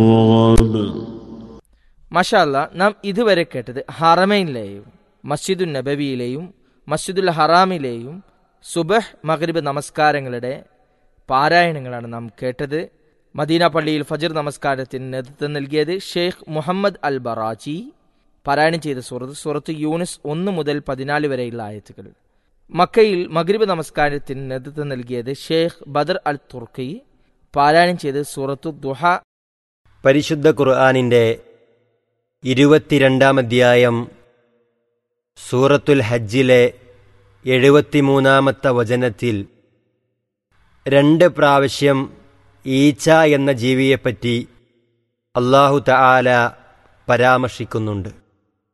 الصواب മഷാല്ല നാം ഇതുവരെ കേട്ടത് ഹറമൈനിലെയും മസ്ജിദുൽ നബവിയിലെയും മസ്ജിദുൽ ഹറാമിലെയും സുബഹ് മഗ്രിബ് നമസ്കാരങ്ങളുടെ പാരായണങ്ങളാണ് നാം കേട്ടത് മദീന പള്ളിയിൽ ഫജർ നമസ്കാരത്തിന് നേതൃത്വം നൽകിയത് ഷെയ്ഖ് മുഹമ്മദ് അൽ ബറാജി പാരായണം ചെയ്ത സൂറത്ത് സൂറത്ത് യൂനിസ് ഒന്ന് മുതൽ പതിനാല് വരെയുള്ള ആയത്തുകൾ മക്കയിൽ മഗ്രിബ് നമസ്കാരത്തിന് നേതൃത്വം നൽകിയത് ഷെയ്ഖ് ബദർ അൽ തുർക്കി പാരായണം ചെയ്ത് സൂറത്തു ദുഹ പരിശുദ്ധ ഖുർആാനിൻ്റെ ഇരുപത്തിരണ്ടാം അധ്യായം സൂറത്തുൽ ഹജ്ജിലെ എഴുപത്തിമൂന്നാമത്തെ വചനത്തിൽ രണ്ട് പ്രാവശ്യം ഈച്ച എന്ന ജീവിയെപ്പറ്റി അള്ളാഹു തആല പരാമർശിക്കുന്നുണ്ട്